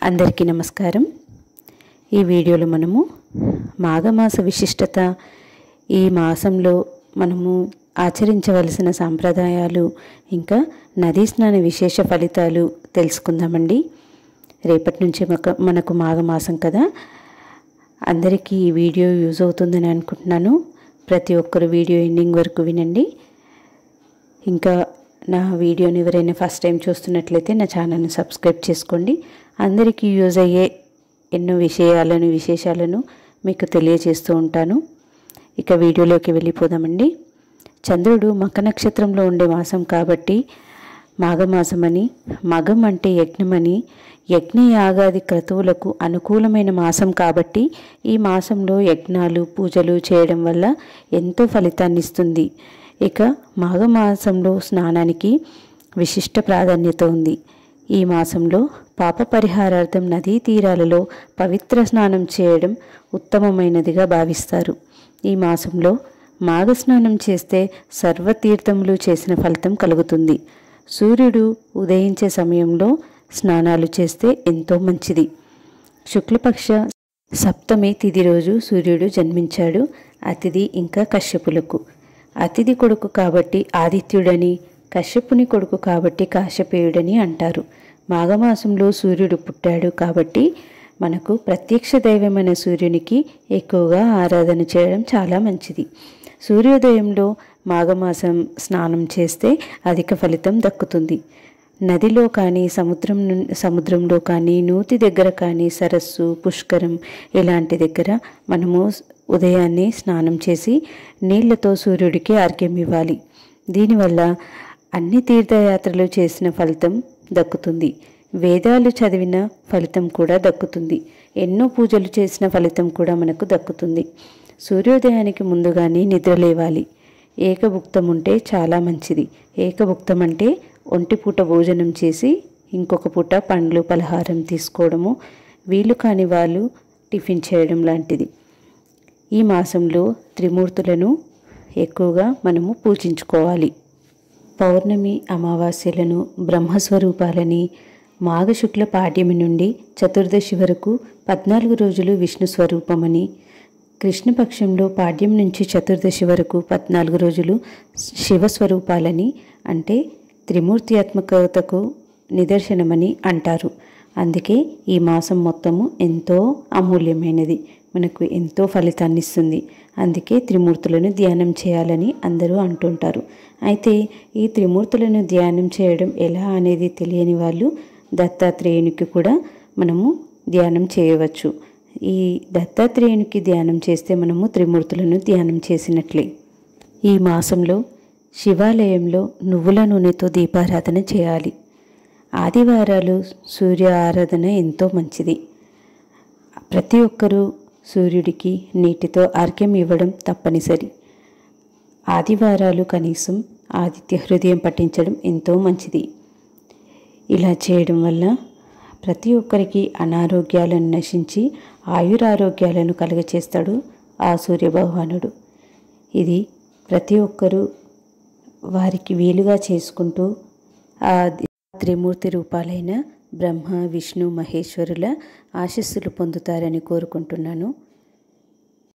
అందరికీ నమస్కారం ఈ వీడియోలో మనము మాఘమాస విశిష్టత ఈ మాసంలో మనము ఆచరించవలసిన సాంప్రదాయాలు ఇంకా నదీ స్నాన విశేష ఫలితాలు తెలుసుకుందామండి రేపటి నుంచి మక మనకు మాఘమాసం కదా అందరికీ ఈ వీడియో యూజ్ అవుతుందని అనుకుంటున్నాను ప్రతి ఒక్కరు వీడియో ఎండింగ్ వరకు వినండి ఇంకా నా వీడియోని ఎవరైనా ఫస్ట్ టైం చూస్తున్నట్లయితే నా ఛానల్ని సబ్స్క్రైబ్ చేసుకోండి అందరికీ యూజ్ అయ్యే ఎన్నో విషయాలను విశేషాలను మీకు తెలియజేస్తూ ఉంటాను ఇక వీడియోలోకి వెళ్ళిపోదామండి చంద్రుడు మక నక్షత్రంలో ఉండే మాసం కాబట్టి మాఘమాసమని మగం అంటే యజ్ఞమని యజ్ఞ యాగాది క్రతువులకు అనుకూలమైన మాసం కాబట్టి ఈ మాసంలో యజ్ఞాలు పూజలు చేయడం వల్ల ఎంతో ఫలితాన్ని ఇస్తుంది ఇక మాఘమాసంలో స్నానానికి విశిష్ట ప్రాధాన్యత ఉంది ఈ మాసంలో పాప పరిహారార్థం నదీ తీరాలలో పవిత్ర స్నానం చేయడం ఉత్తమమైనదిగా భావిస్తారు ఈ మాసంలో మాఘ స్నానం చేస్తే సర్వతీర్థములు చేసిన ఫలితం కలుగుతుంది సూర్యుడు ఉదయించే సమయంలో స్నానాలు చేస్తే ఎంతో మంచిది శుక్లపక్ష సప్తమి తిథి రోజు సూర్యుడు జన్మించాడు అతిథి ఇంకా కశ్యపులకు అతిథి కొడుకు కాబట్టి ఆదిత్యుడని కశ్యపుని కొడుకు కాబట్టి కాశ్యపేయుడని అంటారు మాఘమాసంలో సూర్యుడు పుట్టాడు కాబట్టి మనకు ప్రత్యక్ష దైవమైన సూర్యునికి ఎక్కువగా ఆరాధన చేయడం చాలా మంచిది సూర్యోదయంలో మాఘమాసం స్నానం చేస్తే అధిక ఫలితం దక్కుతుంది నదిలో కానీ సముద్రం ను- సముద్రంలో కానీ నూతి దగ్గర కానీ సరస్సు పుష్కరం ఇలాంటి దగ్గర మనము ఉదయాన్నే స్నానం చేసి నీళ్లతో సూర్యుడికి అర్ఘ్యం ఇవ్వాలి దీనివల్ల అన్ని తీర్థయాత్రలు చేసిన ఫలితం దక్కుతుంది వేదాలు చదివిన ఫలితం కూడా దక్కుతుంది ఎన్నో పూజలు చేసిన ఫలితం కూడా మనకు దక్కుతుంది సూర్యోదయానికి ముందుగానే నిద్ర లేవాలి ఏకభుక్తం ఉంటే చాలా మంచిది ఏకభుక్తం అంటే ఒంటి పూట భోజనం చేసి ఇంకొక పూట పండ్లు పలహారం తీసుకోవడము వీలు కాని వాళ్ళు టిఫిన్ చేయడం లాంటిది ఈ మాసంలో త్రిమూర్తులను ఎక్కువగా మనము పూజించుకోవాలి పౌర్ణమి అమావాస్యలను బ్రహ్మస్వరూపాలని మాఘశుక్ల పాడ్యమి నుండి చతుర్దశి వరకు పద్నాలుగు రోజులు విష్ణు స్వరూపమని కృష్ణపక్షంలో పాడ్యం నుంచి చతుర్దశి వరకు పద్నాలుగు రోజులు శివస్వరూపాలని అంటే త్రిమూర్త్యాత్మకతకు నిదర్శనమని అంటారు అందుకే ఈ మాసం మొత్తము ఎంతో అమూల్యమైనది మనకు ఎంతో ఫలితాన్ని ఇస్తుంది అందుకే త్రిమూర్తులను ధ్యానం చేయాలని అందరూ అంటుంటారు అయితే ఈ త్రిమూర్తులను ధ్యానం చేయడం ఎలా అనేది తెలియని వాళ్ళు దత్తాత్రేయునికి కూడా మనము ధ్యానం చేయవచ్చు ఈ దత్తాత్రేయునికి ధ్యానం చేస్తే మనము త్రిమూర్తులను ధ్యానం చేసినట్లే ఈ మాసంలో శివాలయంలో నువ్వుల నూనెతో దీపారాధన చేయాలి ఆదివారాలు సూర్య ఆరాధన ఎంతో మంచిది ప్రతి ఒక్కరూ సూర్యుడికి నీటితో అర్ఘ్యం ఇవ్వడం తప్పనిసరి ఆదివారాలు కనీసం ఆదిత్య హృదయం పఠించడం ఎంతో మంచిది ఇలా చేయడం వల్ల ప్రతి ఒక్కరికి అనారోగ్యాలను నశించి ఆయురారోగ్యాలను కలుగచేస్తాడు ఆ సూర్య భగవానుడు ఇది ప్రతి ఒక్కరూ వారికి వీలుగా చేసుకుంటూ ఆ ది- త్రిమూర్తి రూపాలైన బ్రహ్మ విష్ణు మహేశ్వరుల ఆశీస్సులు పొందుతారని కోరుకుంటున్నాను